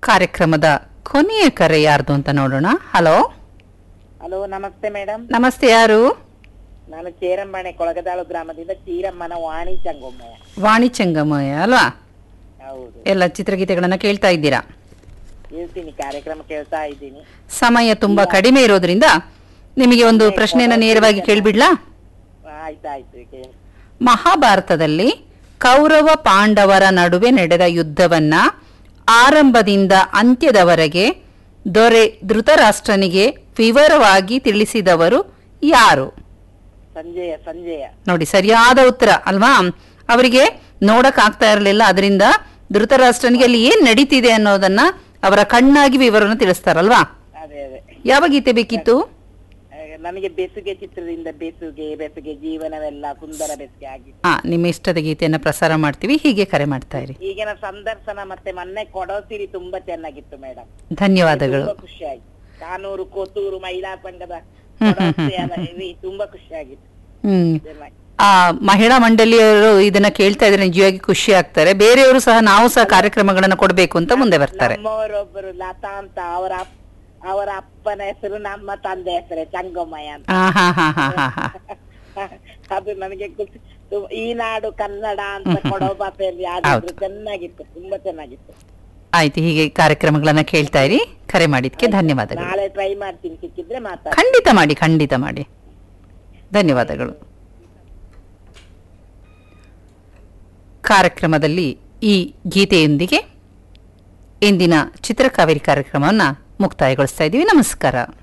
ಕಾರ್ಯಕ್ರಮದ ಕೊನೆಯ ಕರೆ ಯಾರ್ದು ಅಂತ ನೋಡೋಣ ಹಲೋ ಹಲೋ ನಮಸ್ತೆ ಮೇಡಮ್ ನಮಸ್ತೆ ಯಾರು ನಾನು ಚೇರಂಬಾಣೆ ಕೊಳಗದಾಳು ಗ್ರಾಮದಿಂದ ಚೀರಮ್ಮನ ವಾಣಿ ಚಂಗೊಮ್ಮಯ್ಯ ವಾಣಿ ಚೆಂಗಮ್ಮಯ್ಯ ಅಲ್ವಾ ಹೌದು ಎಲ್ಲ ಚಿತ್ರಗೀತೆಗಳನ್ನ ಕೇಳ್ತಾ ಇದ್ದೀರಾ ಹೇಳ್ತೀನಿ ಕಾರ್ಯಕ್ರಮ ಕೇಳ್ತಾ ಇದ್ದೀನಿ ಸಮಯ ತುಂಬಾ ಕಡಿಮೆ ಇರೋದ್ರಿಂದ ನಿಮಗೆ ಒಂದು ಪ್ರಶ್ನೆಯನ್ನ ನೇರವಾಗಿ ಕೇಳ್ಬಿಡ್ಲಾ ಆಯ್ತಾಯ್ತು ಕೇಳಿ ಮಹಾಭಾರತದಲ್ಲಿ ಕೌರವ ಪಾಂಡವರ ನಡುವೆ ನಡೆದ ಯುದ್ಧವನ್ನ ಆರಂಭದಿಂದ ಅಂತ್ಯದವರೆಗೆ ದೊರೆ ಧೃತರಾಷ್ಟ್ರನಿಗೆ ವಿವರವಾಗಿ ತಿಳಿಸಿದವರು ಯಾರು ಸಂಜಯ ಸಂಜಯ ನೋಡಿ ಸರಿಯಾದ ಉತ್ತರ ಅಲ್ವಾ ಅವರಿಗೆ ನೋಡಕ್ ಆಗ್ತಾ ಇರಲಿಲ್ಲ ಅದರಿಂದ ಧೃತರಾಷ್ಟ್ರನಿಗೆ ಅಲ್ಲಿ ಏನ್ ನಡೀತಿದೆ ಅನ್ನೋದನ್ನ ಅವರ ಕಣ್ಣಾಗಿ ವಿವರವನ್ನು ತಿಳಿಸ್ತಾರಲ್ವಾ ಅದೇ ಅದೇ ಯಾವ ಗೀತೆ ಬೇಕಿತ್ತು ಆ, ನನಗೆ ಬೆಸುಗೆ ಚಿತ್ರದಿಂದ ಬೆಸುಗೆ ಬೆಸುಗೆ ಜೀವನವೆಲ್ಲ ಸುಂದರ ಬೆಸುಗೆ ಆಗಿದೆ ಹಾ ನಿಮ್ಮ ಇಷ್ಟದ ಗೀತೆಯನ್ನ ಪ್ರಸಾರ ಮಾಡ್ತೀವಿ ಹೀಗೆ ಕರೆ ಮಾಡ್ತಾ ಇರಿ ಈಗಿನ ಸಂದರ್ಶನ ಮತ್ತೆ ಮೊನ್ನೆ ಕೊಡೋಸಿರಿ ತುಂಬಾ ಚೆನ್ನಾಗಿತ್ತು ಮೇಡಮ್ ಧನ್ಯವಾದಗಳು ತುಂಬಾ ಖುಷಿ ಆಯ್ತು ಕಾನೂರು ಕೋತೂರು ಮಹಿಳಾ ಸಂಘದ ಹ್ಮ್, ಹ್ಮ್, ಕೊಡೋಸಿ ಎಲ್ಲ ಇವಿ ತುಂಬಾ ಖುಷಿ ಆಗಿತ್ತು ಹ್ಮ್ ಚೆನ್ನಾಗಿ ಆ ಮಹಿಳಾ ಮಂಡಳಿಯವರು ಇದನ್ನ ಕೇಳ್ತಾ ಇದ್ರೆ ನಿಜವಾಗಿ ಖುಷಿ ಆಗ್ತಾರೆ ಬೇರೆಯವರು ಸಹ ನಾವು ಸಹ ಕಾರ್ಯಕ್ರಮಗಳನ್ನ ಕೊಡ್ಬೇಕು ಅಂತ ಮುಂದೆ ಬರ್ತಾರೆ ನಮ್ಮವರೊಬ್ಬರು ಲತಾ ಅಂತ ಅವರ ಅಪ್- ಅವರ ಅಪ್ಪನ ಹೆಸರು ನಮ್ಮ ತಂದೆ ಹೆಸರೇ ಚಂಗಮ್ಮಯ್ಯ ಅಂತ ಹಾ ಹಾ ಹಾ ಹಾ ಹಾ ಹಾ ಅದು ನನಗೆ ಖುಷಿ ತು- ಈ ನಾಡು ಕನ್ನಡ ಅಂತ ಕೊಡೋ ಭಾಷೆಯಲ್ಲಿ ಆಡಿದ್ರು ಚೆನ್ನಾಗಿತ್ತು ತುಂಬಾ ಚೆನ್ನಾಗಿತ್ತು ಆಯ್ತು ಹೀಗೆ ಕಾರ್ಯಕ್ರಮಗಳನ್ನ ಕೇಳ್ತಾ ಇರಿ ಕರೆ ಮಾಡಿದ್ಕೆ ಧನ್ಯವಾದಗಳು ನಾಳೆ ಟ್ರೈ ಮಾಡ್ತೀನಿ ಸಿಕ್ಕಿದ್ರೆ ಮಾತಾಡ ಖಂಡಿತ ಮಾಡಿ ಖಂಡಿತ ಮಾಡಿ ಧನ್ಯವಾದಗಳು ಕಾರ್ಯಕ್ರಮದಲ್ಲಿ ಈ ಗೀತೆಯೊಂದಿಗೆ ಇಂದಿನ ಚಿತ್ರಕಾವೇರಿ ಕಾರ್ಯಕ್ರಮವನ್ನು ಮುಕ್ತಾಯಗೊಳಿಸ್ತಾ ಇದ್ದೀವಿ ನಮಸ್ಕಾರ